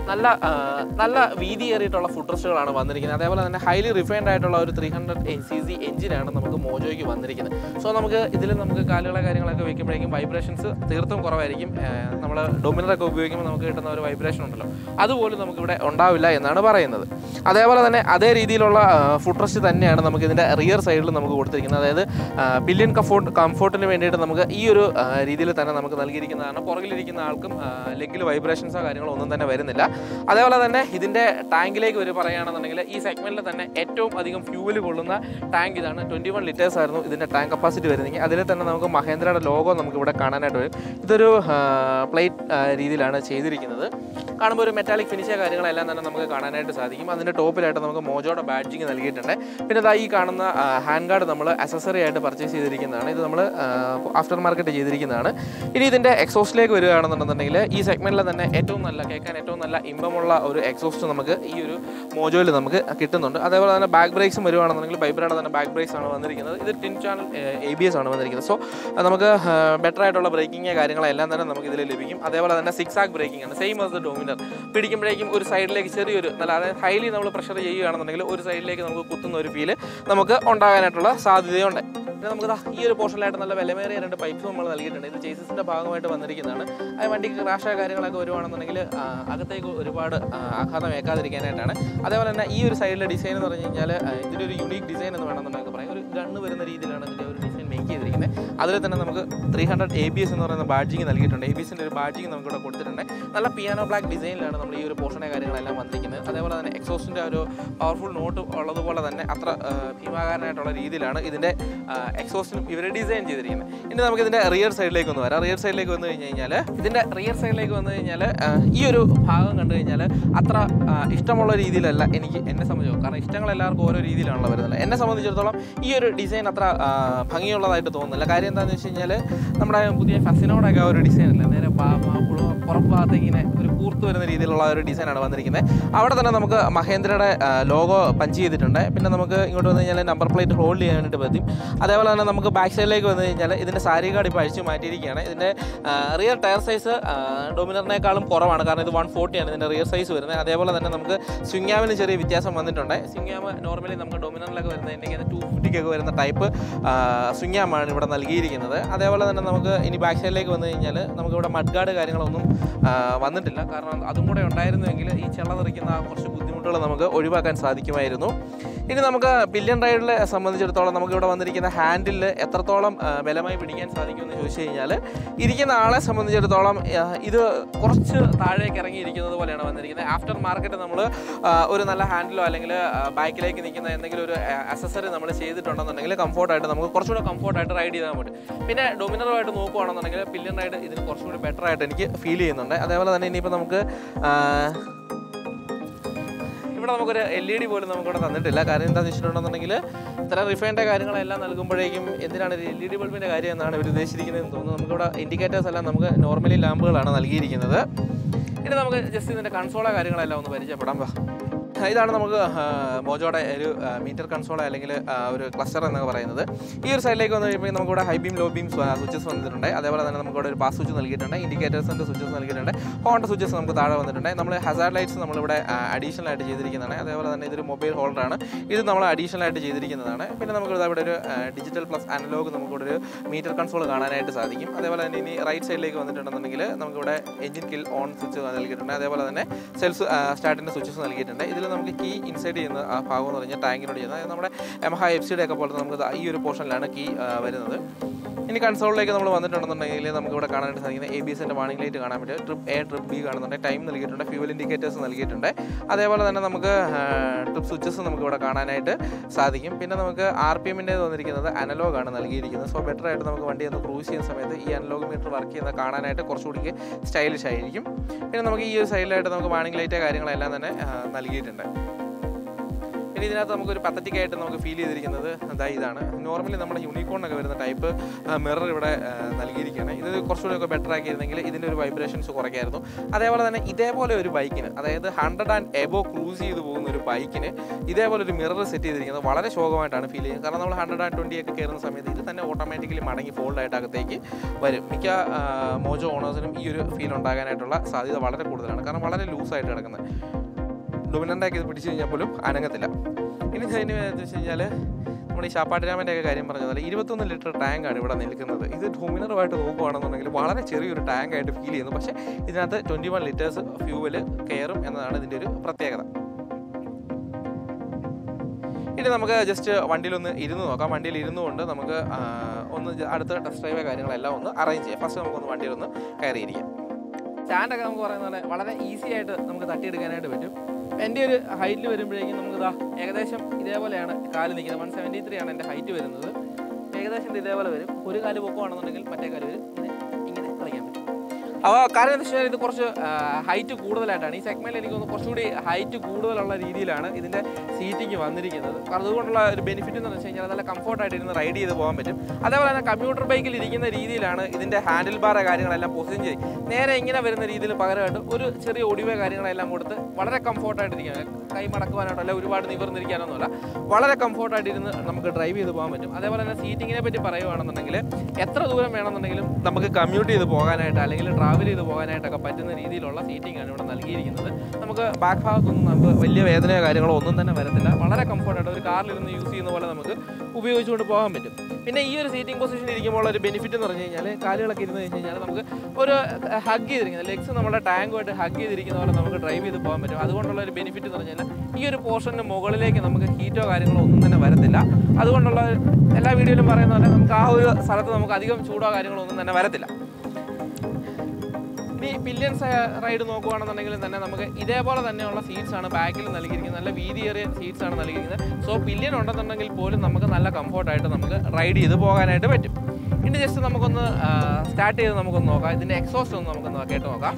നല്ല ആ, നല്ല വീതിയേറിയിട്ടുള്ള ഫുഡ് റെസ്റ്റുകളാണ് വന്നിരിക്കുന്നത് അതേപോലെ തന്നെ ഹൈലി റിഫൈൻഡ് ആയിട്ടുള്ള ഒരു ത്രീ ഹൺഡ്രഡ് സി സി എഞ്ചിനാണ് നമുക്ക് മോജോയ്ക്ക് വന്നിരിക്കുന്നത് സോ നമുക്ക് ഇതിൽ നമുക്ക് കാലുകളെ കാര്യങ്ങളൊക്കെ വെക്കുമ്പോഴേക്കും വൈബ്രേഷൻസ് തീർത്തും കുറവായിരിക്കും നമ്മൾ ഡൊമിനറൊക്കെ ഉപയോഗിക്കുമ്പോൾ നമുക്ക് കിട്ടുന്ന ഒരു വൈബ്രേഷൻ ഉണ്ടല്ലോ അതുപോലും നമുക്കിവിടെ ഉണ്ടാവില്ല എന്നാണ് പറയുന്നത് അതേപോലെ തന്നെ അതേ രീതിയിലുള്ള ഫുഡ് റെസ്റ്റ് തന്നെയാണ് നമുക്ക് ഇതിൻ്റെ റിയർ സൈഡിൽ നമുക്ക് കൊടുത്തിരിക്കുന്നത് അതായത് പില്യൻ കംഫോർട്ട് കംഫോർട്ടിന് വേണ്ടിയിട്ട് നമുക്ക് ഈ ഒരു ആ, രീതിയിൽ തന്നെ നമുക്ക് നൽകിയിരിക്കുന്നതാണ് പുറകിലിരിക്കുന്ന ആൾക്കും ലെഗിൽ വൈബ്രേഷൻസോ കാര്യങ്ങളോ ഒന്നും തന്നെ വരുന്നില്ല അതേപോലെ തന്നെ ഇതിൻ്റെ ടാങ്കിലേക്ക് ഒരു പറയുകയാണെന്നുണ്ടെങ്കിൽ ഈ സെഗ്മെൻറ്റിൽ തന്നെ ഏറ്റവും അധികം ഫ്യൂവൽ കൊള്ളുന്ന ടാങ്ക് ഇതാണ് ട്വൻറ്റി വൺ ലിറ്റേഴ്സ് ആയിരുന്നു ഇതിൻ്റെ ടാങ്ക് കപ്പാസിറ്റി വരുന്നെങ്കിൽ അതിൽ തന്നെ നമുക്ക് മഹേന്ദ്രയുടെ ലോഗോ നമുക്ക് ഇവിടെ കാണാനായിട്ട് വരും ഇതൊരു പ്ലേറ്റ് രീതിയിലാണ് ചെയ്തിരിക്കുന്നത് കാണുമ്പോൾ ഒരു മെറ്റാലിക് ഫിനിഷ കാര്യങ്ങളെല്ലാം തന്നെ നമുക്ക് കാണാനായിട്ട് സാധിക്കും അതിൻ്റെ ടോപ്പിലായിട്ട് നമുക്ക് മോജോയുടെ ബാഡ്ജിങ് നൽകിയിട്ടുണ്ട് പിന്നെ ഇതാ ഈ കാണുന്ന ഹാൻഡ് ഗാർഡ് നമ്മൾ അസസറി ആയിട്ട് പർച്ചേസ് ചെയ്തിരിക്കുന്നതാണ് ഇത് നമ്മൾ ആഫ്റ്റർ മാർക്കറ്റ് ചെയ്തിരിക്കുന്നതാണ് ഇനി ഇതിൻ്റെ എക്സോസ്റ്റിലേക്ക് വരികയാണെന്നുണ്ടെന്നുണ്ടെങ്കിൽ ഈ സെഗ്മെൻറ്റിൽ തന്നെ ഏറ്റവും നല്ല കേൾക്കാൻ ഏറ്റവും നല്ല ഇമ്പമുള്ള ഒരു എക്സോസ്റ്റ് നമുക്ക് ഈ ഒരു മോജോയിൽ നമുക്ക് കിട്ടുന്നുണ്ട് അതേപോലെ തന്നെ ബാക്ക് ബ്രേക്സും വരുവാണെന്നുണ്ടെങ്കിൽ ബൈബ്രയുടെ തന്നെ ബാക്ക് ബ്രേക്സ് ആണ് വന്നിരിക്കുന്നത് ഇത് twin channel A B S ആണ് വന്നിരിക്കുന്നത് സോ നമുക്ക് ബെറ്റർ ആയിട്ടുള്ള ബ്രേക്കിംഗ് കാര്യങ്ങളെല്ലാം തന്നെ നമുക്ക് ഇതിൽ ലഭിക്കും അതേപോലെ തന്നെ സിക്സ് ആക്ക് ബ്രേക്കിംഗ് ആണ് സെയിം ആസ് ദ ഡോമിനർ പിടിക്കുമ്പോഴേക്കും ഒരു സൈഡിലേക്ക് ചെറിയൊരു നല്ല അതായത് ഹൈലി നമ്മൾ പ്രഷർ ചെയ്യുകയാണെന്നുണ്ടെങ്കിൽ ഒരു സൈഡിലേക്ക് നമുക്ക് കുത്തുന്ന ഒരു ഫീല് നമുക്ക് ഉണ്ടാകാനായിട്ടുള്ള സാധ്യതയുണ്ട് പിന്നെ നമുക്ക് ദാ ഈ ഒരു പോർഷനിലായിട്ട് നല്ല വിലമേറിയ രണ്ട് പൈപ്സ് നമ്മൾ നൽകിയിട്ടുണ്ട് ഇത് ചേസസിന്റെ ഭാഗമായിട്ട് വന്നിരിക്കുന്നതാണ് ആ വണ്ടിക്ക് ക്രാഷ് കാര്യങ്ങളൊക്കെ വരുവാണെന്നുണ്ടെങ്കിൽ ആ, അകത്തേക്ക് ഒരുപാട് ആ, ആഘാതം ഏക്കാതിരിക്കാനായിട്ടാണ് അതേപോലെ തന്നെ ഈ ഒരു സൈഡിലെ ഡിസൈൻ എന്ന് പറഞ്ഞു കഴിഞ്ഞാൽ ആ, ഇതിൻ്റെ ഒരു യുണീക്ക് ഡിസൈൻ എന്ന് വേണമെന്നുണ്ടെങ്കിൽ പറയാം ഒരു ഗണ്ണ് വരുന്ന രീതിയിലാണ് ഇതിൻ്റെ ഒരു ഡിസൈൻ മേക്ക് ചെയ്തിരിക്കുന്നത് അതിൽ തന്നെ നമുക്ക് three hundred A B S എന്ന് പറയുന്ന ബാഡ്ജിങ് നൽകിയിട്ടുണ്ട് എ ബി എസിൻ്റെ ഒരു ബാഡ്ജിങ് നമുക്ക് ഇവിടെ കൊടുത്തിട്ടുണ്ട് നല്ല പിയാനോ ബ്ലാക്ക് ഡിസൈനിലാണ് നമ്മൾ ഈ ഒരു പോർഷനെ കാര്യങ്ങളെല്ലാം വന്നിരിക്കുന്നത് അതേപോലെ തന്നെ എക്സോസിൻ്റെ ഒരു പവർഫുൾ നോട്ട് ഉള്ളതുപോലെ തന്നെ അത്ര ആ, ഭീമാകാരനായിട്ടുള്ള രീതിയിലാണ് ഇതിൻ്റെ എക്സോസ്റ്റിനും ഇവർ ഡിസൈൻ ചെയ്തിരിക്കുന്നത് ഇനി നമുക്ക് ഇതിൻ്റെ റിയർ സൈഡിലേക്ക് ഒന്ന് വരാം റിയർ സൈഡിലേക്ക് വന്നു കഴിഞ്ഞ് കഴിഞ്ഞാൽ ഇതിൻ്റെ റിയർ സൈഡിലേക്ക് വന്നു കഴിഞ്ഞാൽ ഈ ഒരു ഭാഗം കണ്ടു കഴിഞ്ഞാൽ അത്ര ആ, ഇഷ്ടമുള്ള രീതിയിലല്ല എനിക്ക് എന്നെ സംബന്ധിച്ചു കാരണം ഇഷ്ടങ്ങൾ എല്ലാവർക്കും ഓരോ രീതിയിലാണല്ലോ വരുന്നത് എന്നെ സംബന്ധിച്ചിടത്തോളം ഈ ഒരു ഡിസൈൻ അത്ര ആ, ഭംഗിയുള്ളതായിട്ട് തോന്നുന്നില്ല കാര്യം എന്താണെന്ന് വെച്ച് കഴിഞ്ഞാൽ നമ്മുടെ പുതിയ ഫസിനോടൊക്കെ ആ ഒരു ഡിസൈൻ അല്ല നേരെ പാ- പാ- പുറ- പുറം ഭാഗത്ത് ഇങ്ങനെ ഒരു കൂർത്ത് വരുന്ന രീതിയിലുള്ള ഒരു ഡിസൈനാണ് വന്നിരിക്കുന്നത് അവിടെ തന്നെ നമുക്ക് മഹേന്ദ്രയുടെ ലോഗോ പഞ്ച് ചെയ്തിട്ടുണ്ട് പിന്നെ നമുക്ക് ഇങ്ങോട്ട് വന്നു കഴിഞ്ഞാൽ നമ്പർ പ്ലേറ്റ് ഹോൾഡ് ചെയ്യാനായിട്ട് പറ്റും അതേപോലെ തന്നെ നമുക്ക് ബാക്ക് സൈഡിലേക്ക് വന്നു കഴിഞ്ഞാൽ ഇതിൻ്റെ സാരി കാർഡ് ഇപ്പോൾ അഴിച്ചു മാറ്റിയിരിക്കുകയാണ് ഇതിൻ്റെ റിയർ ടയർ സൈസ് ഡൊമിനറിനേക്കാളും കുറവാണ് കാരണം ഇത് വൺ ഫോർട്ടിയാണ് ഇതിൻ്റെ റിയർ സൈസ് വരുന്നത് അതേപോലെ തന്നെ നമുക്ക് സ്വിങ്യാമിന് ചെറിയ വ്യത്യാസം വന്നിട്ടുണ്ട് സ്വിങ്യാം നോർമലി നമുക്ക് ഡൊമിനറിലൊക്കെ വരുന്നതിൻ്റെ ടു ഫിഫ്റ്റിക്കൊക്കെ വരുന്ന ടൈപ്പ് സ്വിങ്യാമാണ് ഇവിടെ നൽകിയിരിക്കുന്നത് അതേപോലെ തന്നെ നമുക്ക് ഇനി ബാക്ക് സൈഡിലേക്ക് വന്നു കഴിഞ്ഞാൽ നമുക്കിവിടെ മഡ് ഗാർഡ് കാര്യങ്ങളൊന്നും ആ, വന്നിട്ടില്ല കാരണം അതും കൂടെ ഉണ്ടായിരുന്നുവെങ്കിൽ ഈ ചെള്ള തെറിക്കുന്ന ആ കുറച്ച് ബുദ്ധിമുട്ടുകൾ നമുക്ക് ഒഴിവാക്കാൻ സാധിക്കുമായിരുന്നു ഇനി നമുക്ക് പില്യൺ റൈഡിനെ സംബന്ധിച്ചിടത്തോളം നമുക്ക് ഇവിടെ വന്നിരിക്കുന്ന ഹാൻഡിൽ എത്രത്തോളം ആ, ബലമായി പിടിക്കാൻ സാധിക്കുമെന്ന് ചോദിച്ചു കഴിഞ്ഞാൽ ഇരിക്കുന്ന ആളെ സംബന്ധിച്ചിടത്തോളം ആ, ഇത് കുറച്ച് താഴേക്ക് ഇറങ്ങിയിരിക്കുന്നത് പോലെയാണ് വന്നിരിക്കുന്നത് ആഫ്റ്റർ മാർക്കറ്റ് നമ്മൾ ഒരു നല്ല ഹാൻഡിലോ അല്ലെങ്കിൽ ബാക്കിലേക്ക് നിൽക്കുന്ന എന്തെങ്കിലും ഒരു അസസറി നമ്മൾ ചെയ്തിട്ടുണ്ടെന്നുണ്ടെങ്കിൽ കംഫോർട്ടായിട്ട് നമുക്ക് കുറച്ചുകൂടെ കംഫോർട്ടായിട്ട് റൈഡ് ചെയ്താൽ പറ്റും പിന്നെ ഡൊമിനറുമായിട്ട് നോക്കുകയാണെന്നുണ്ടെങ്കിൽ പില്യൺ റൈഡ് ഇതിന് കുറച്ചുകൂടി ബെറ്റർ ആയിട്ട് എനിക്ക് ഫീൽ ചെയ്യുന്നുണ്ട് അതേപോലെ തന്നെ ഇനിയിപ്പോൾ നമുക്ക് ആ, ഇവിടെ നമുക്കൊരു എൽ ഇ ഡി പോലും നമുക്കിവിടെ തന്നിട്ടില്ല കാര്യം എന്താണെന്ന് വെച്ചിട്ടുണ്ടെന്നുണ്ടെങ്കിൽ ഇത്ര റിഫൈൻഡ് കാര്യങ്ങളെല്ലാം നൽകുമ്പോഴേക്കും എന്തിനാണ് ഒരു എൽ ഇ ഡി ബൾബിൻ്റെ കാര്യം എന്നാണ് ഇവർ ഉദ്ദേശിച്ചിരിക്കുന്നതെന്ന് തോന്നുന്നു നമുക്കിവിടെ ഇൻഡിക്കേറ്റേഴ്സ് എല്ലാം നമുക്ക് നോർമലി ലാമ്പുകളാണ് നൽകിയിരിക്കുന്നത് ഇനി നമുക്ക് ജസ്റ്റ് ഇതിൻ്റെ കൺസോളോ കാര്യങ്ങളെല്ലാം ഒന്ന് പരിചയപ്പെടാം വാ ഇതാണ് നമുക്ക് ആ, മോജോയുടെ ഒരു മീറ്റർ കൺസോൾ അല്ലെങ്കിൽ ആ, ഒരു ക്ലസ്റ്റർ എന്നൊക്കെ പറയുന്നത് ഈ ഒരു സൈഡിലേക്ക് വന്നു കഴിയുമ്പോൾ നമുക്കിവിടെ high beam low beam switches വന്നിട്ടുണ്ട് അതേപോലെ തന്നെ നമുക്കിവിടെ ഒരു പാസ് സ്വിച്ച് നൽകിയിട്ടുണ്ട് ഇൻഡിക്കേറ്റേഴ്സിൻ്റെ സ്വിച്ചസ് നൽകിയിട്ടുണ്ട് ഹോണ്ട സ്വിച്ചസ് നമുക്ക് താഴെ വന്നിട്ടുണ്ട് നമ്മൾ ഹസാർഡ് ലൈറ്റ്സ് നമ്മളിവിടെ അഡീഷണൽ ആയിട്ട് ചെയ്തിരിക്കുന്നതാണ് അതേപോലെ തന്നെ ഇതൊരു മൊബൈൽ ഹോൾഡറാണ് ഇത് നമ്മൾ അഡീഷണൽ ആയിട്ട് ചെയ്തിരിക്കുന്നതാണ് പിന്നെ നമുക്ക് ഇവിടെ ഒരു ഡിജിറ്റൽ പ്ലസ് അനലോഗ് നമുക്കിവിടെ ഒരു മീറ്റർ കൺസോൾ കാണാനായിട്ട് സാധിക്കും അതേപോലെ തന്നെ ഇനി റൈറ്റ് സൈഡിലേക്ക് വന്നിട്ടുണ്ടെന്നുണ്ടെങ്കിൽ നമുക്കിവിടെ എഞ്ചിൻ കിൽ ഓൺ സ്വിച്ച് നൽകിയിട്ടുണ്ട് അതേപോലെ തന്നെ സെൽസ് സ്റ്റാർട്ടിൻ്റെ സ്വിച്ചസ് നൽകിയിട്ടുണ്ട് ഇതിൽ നമുക്ക് കീ ഇൻസൈഡ് ചെയ്യുന്ന ആ ഭാഗം എന്ന് പറഞ്ഞാൽ ടാങ്കിനോട് ചെയ്യുന്നത് അതായത് നമ്മുടെ എമഹ എഫ് സിയുടെ ഒക്കെ പോലെ നമുക്ക് ദാ ഈ ഒരു പോർഷനിലാണ് കീ വരുന്നത് ഇനി കൺസോളിലേക്ക് നമ്മൾ വന്നിട്ടുണ്ടെന്നുണ്ടെങ്കിൽ നമുക്ക് ഇവിടെ കാണാനായിട്ട് സാധിക്കുന്ന എ ബി എസിൻ്റെ വാണിംഗ് ലൈറ്റ് കാണാൻ പറ്റും ട്രിപ്പ് എ ട്രിപ്പ് ബി കാണുന്നുണ്ട് ടൈം നൽകിയിട്ടുണ്ട് ഫ്യൂവൽ ഇൻഡിക്കേറ്റേഴ്സ് നൽകിയിട്ടുണ്ട് അതേപോലെ തന്നെ നമുക്ക് ട്രിപ്പ് സ്വിച്ചസ് നമുക്ക് ഇവിടെ കാണാനായിട്ട് സാധിക്കും പിന്നെ നമുക്ക് ആർ പി എമ്മിൻ്റെ വന്നിരിക്കുന്നത് അനലോഗ് ആണ് നൽകിയിരിക്കുന്നത് സോ ബെറ്റർ ആയിട്ട് നമുക്ക് വണ്ടി ഒന്ന് ക്രൂസ് ചെയ്യുന്ന സമയത്ത് ഈ അനലോഗ് മീറ്റർ വർക്ക് ചെയ്യുന്ന കാണാനായിട്ട് കുറച്ചുകൂടി സ്റ്റൈലിഷ് ആയിരിക്കും പിന്നെ നമുക്ക് ഈ ഒരു സൈഡിലായിട്ട് നമുക്ക് വാണിംഗ് ലൈറ്റ് കാര്യങ്ങളെല്ലാം തന്നെ ആ, നൽകിയിട്ടുണ്ട് ഇനി ഇതിനകത്ത് നമുക്കൊരു പത്തറ്റിക് ആയിട്ട് നമുക്ക് ഫീൽ ചെയ്തിരിക്കുന്നത് അതാ ഇതാണ് നോർമലി നമ്മുടെ യൂണിക്കോണിനൊക്കെ വരുന്ന ടൈപ്പ് മിറർ ഇവിടെ ആ, നൽകിയിരിക്കുകയാണ് ഇത് കുറച്ചുകൂടി ഒക്കെ ബെറ്റർ ആക്കിയിരുന്നെങ്കിൽ ഇതിൻ്റെ ഒരു വൈബ്രേഷൻസ് കുറയ്ക്കായിരുന്നു അതേപോലെ തന്നെ ഇതേപോലെ ഒരു ബൈക്കിന് അതായത് ഹൺഡ്രഡ് ആൻഡ് എബോ ക്രൂസ് ചെയ്ത് പോകുന്ന ഒരു ബൈക്കിന് ഇതേപോലെ ഒരു മിറർ സെറ്റ് ചെയ്തിരിക്കുന്നത് വളരെ ശോകമായിട്ടാണ് ഫീൽ ചെയ്യുന്നത് കാരണം നമ്മൾ ഹൺഡ്രഡ് ആൻഡ് ട്വൻറ്റി ഒക്കെ കയറുന്ന സമയത്ത് ഇത് തന്നെ ഓട്ടോമാറ്റിക്കലി മടങ്ങി ഫോൾഡ് ആയിട്ട് അകത്തേക്ക് വരും മിക്ക ആ, മോജോ ഓണേഴ്സിനും ഈ ഒരു ഫീൽ ഉണ്ടാകാനായിട്ടുള്ള സാധ്യത വളരെ കൂടുതലാണ് കാരണം വളരെ ലൂസായിട്ട് കിടക്കുന്നത് ഡൊമിനൻ്റാക്കി ഇത് പിടിച്ചു കഴിഞ്ഞാൽ പോലും അനങ്ങത്തില്ല ഇനി അതിന് എന്ന് വെച്ച് കഴിഞ്ഞാൽ നമ്മുടെ ഈ ശാപ്പാട്ടിരാമൻ്റെ ഒക്കെ കാര്യം പറഞ്ഞ പോലെ ഇരുപത്തൊന്ന് ലിറ്റർ ടാങ്കാണ് ഇവിടെ നിൽക്കുന്നത് ഇത് ഡൊമിനറുമായിട്ട് നോക്കുകയാണെന്നുണ്ടെങ്കിൽ വളരെ ചെറിയൊരു ടാങ്ക് ആയിട്ട് ഫീൽ ചെയ്യുന്നു പക്ഷേ ഇതിനകത്ത് ട്വൻറ്റി വൺ ലിറ്റേഴ്സ് ഫ്യൂവൽ കയറും എന്നതാണ് ഇതിൻ്റെ ഒരു പ്രത്യേകത ഇനി നമുക്ക് ജസ്റ്റ് വണ്ടിയിലൊന്ന് ഇരുന്ന് നോക്കാം വണ്ടിയിൽ ഇരുന്നുകൊണ്ട് നമുക്ക് ആ, ഒന്ന് ജ- അടുത്ത ടെസ്റ്റ് ഡ്രൈവ് കാര്യങ്ങളെല്ലാം ഒന്ന് അറേഞ്ച് ചെയ്യാം ഫസ്റ്റ് നമുക്കൊന്ന് വണ്ടിയിലൊന്ന് കയറിയിരിക്കാം സ്റ്റാൻഡൊക്കെ നമുക്ക് പറയുന്ന പോലെ വളരെ ഈസി ആയിട്ട് നമുക്ക് തട്ടിയെടുക്കാനായിട്ട് പറ്റും എൻ്റെ ഒരു ഹൈറ്റിൽ വരുമ്പോഴേക്കും നമുക്ക് ഇതാ ഏകദേശം ഇതേപോലെയാണ് കാല് നിൽക്കുന്നത് വൺ സെവൻറ്റി ത്രീ ആണ് എൻ്റെ ഹൈറ്റ് വരുന്നത് ഏകദേശം ഇത് ഇതേപോലെ വരും ഒരു കാല് പൊക്കമാണെന്നുണ്ടെങ്കിൽ മറ്റേ കാല് വരും ഇങ്ങനെ ഇങ്ങനെ കളിക്കാൻ പറ്റും അപ്പോൾ കാര്യം എന്താ വെച്ചാൽ ഇത് കുറച്ച് ഹൈറ്റ് കൂടുതലായിട്ടാണ് ഈ സെഗ്മെന്റിൽ എനിക്ക് തോന്നുന്നു കുറച്ചുകൂടി ഹൈറ്റ് കൂടുതലുള്ള രീതിയിലാണ് ഇതിൻ്റെ സീറ്റിംഗ് വന്നിരിക്കുന്നത് കാരണം അതുകൊണ്ടുള്ള ഒരു ബെനിഫിറ്റ് എന്ന് വെച്ച് കഴിഞ്ഞാൽ നല്ല കംഫർട്ടായിട്ട് ഇരുന്ന് റൈഡ് ചെയ്ത് പോകാൻ പറ്റും അതേപോലെ തന്നെ കമ്പ്യൂട്ടർ ബൈക്കിൽ ഇരിക്കുന്ന രീതിയിലാണ് ഇതിൻ്റെ ഹാൻഡിൽ ബാർ കാര്യങ്ങളെല്ലാം പൊസിഷൻ ചെയ്ത് നേരെ ഇങ്ങനെ വരുന്ന രീതിയിൽ പകരമായിട്ട് ഒരു ചെറിയ ഒടിവ് കാര്യങ്ങളെല്ലാം കൊടുത്ത് വളരെ കംഫർട്ടായിട്ട് ഇരിക്കാൻ കൈ മടക്കുവാനായിട്ടോ അല്ല ഒരുപാട് നിവർന്നിരിക്കാനൊന്നുമല്ല വളരെ കംഫർട്ടായിട്ട് ഇരുന്ന് നമുക്ക് ഡ്രൈവ് ചെയ്ത് പോകാൻ പറ്റും അതേപോലെ തന്നെ സീറ്റിങ്ങിനെ പറ്റി പറയുവാണെന്നുണ്ടെങ്കിൽ എത്ര ദൂരം വേണമെന്നുണ്ടെങ്കിലും നമുക്ക് കമ്മ്യൂട്ട് ചെയ്ത് പോകാനായിട്ട് അല്ലെങ്കിൽ ട്രാവൽ ചെയ്ത് പോകാനായിട്ടൊക്കെ പറ്റുന്ന രീതിയിലുള്ള സീറ്റിംഗ് ആണ് ഇവിടെ നൽകിയിരിക്കുന്നത് നമുക്ക് ബാക്ക് ഭാഗത്തൊന്നും നമുക്ക് വലിയ വേദനയോ കാര്യങ്ങളോ ഒന്നും തന്നെ വരത്തില്ല വളരെ കംഫർട്ടായിട്ട് ഒരു കാറിലിരുന്ന് യൂസ് ചെയ്യുന്ന പോലെ നമുക്ക് ഉപയോഗിച്ചുകൊണ്ട് പോകാൻ പറ്റും പിന്നെ ഈ ഒരു സീറ്റിംഗ് പൊസിഷനിൽ ഇരിക്കുമ്പോൾ ഒരു ബെനിഫിറ്റ് എന്ന് പറഞ്ഞു കഴിഞ്ഞാൽ കാലുകളൊക്കെ ഇരുന്ന് കഴിഞ്ഞ് കഴിഞ്ഞാൽ നമുക്ക് ഒരു ഹഗ് ചെയ്തിരിക്കുന്നത് ലെഗ്സ് നമ്മുടെ ടാങ്കുമായിട്ട് ഹഗ് ചെയ്തിരിക്കുന്ന പോലെ നമുക്ക് ഡ്രൈവ് ചെയ്ത് പോകാൻ പറ്റും അതുകൊണ്ടുള്ള ഒരു ബെനിഫിറ്റ് എന്ന് പറഞ്ഞു കഴിഞ്ഞാൽ ഈ ഒരു പോർഷന് മുകളിലേക്ക് നമുക്ക് ഹീറ്റോ കാര്യങ്ങളോ ഒന്നും തന്നെ വരത്തില്ല അതുകൊണ്ടുള്ള എല്ലാ വീഡിയോയിലും പറയുന്ന പോലെ നമുക്ക് ആ ഒരു സ്ഥലത്ത് നമുക്ക് അധികം ചൂടോ കാര്യങ്ങളോ ഒന്നും തന്നെ വരത്തില്ല ഇനി പില്യൻസ് റൈഡ് നോക്കുകയാണെന്നുണ്ടെങ്കിൽ തന്നെ നമുക്ക് ഇതേപോലെ തന്നെയുള്ള സീറ്റ്സ് ആണ് ബാക്കിൽ നൽകിയിരിക്കുന്നത് നല്ല വീതിയേറിയ സീറ്റ്സ് ആണ് നൽകിയിരിക്കുന്നത് സോ പില്യൻ ഉണ്ടെന്നുണ്ടെങ്കിൽ പോലും നമുക്ക് നല്ല കംഫർട്ടായിട്ട് നമുക്ക് റൈഡ് ചെയ്ത് പോകാനായിട്ട് പറ്റും ഇനി ജസ്റ്റ് നമുക്കൊന്ന് സ്റ്റാർട്ട് ചെയ്ത് നമുക്കൊന്ന് നോക്കാം ഇതിൻ്റെ എക്സോസ്റ്റ് ഒന്ന് നമുക്കൊന്ന് കേട്ട് നോക്കാം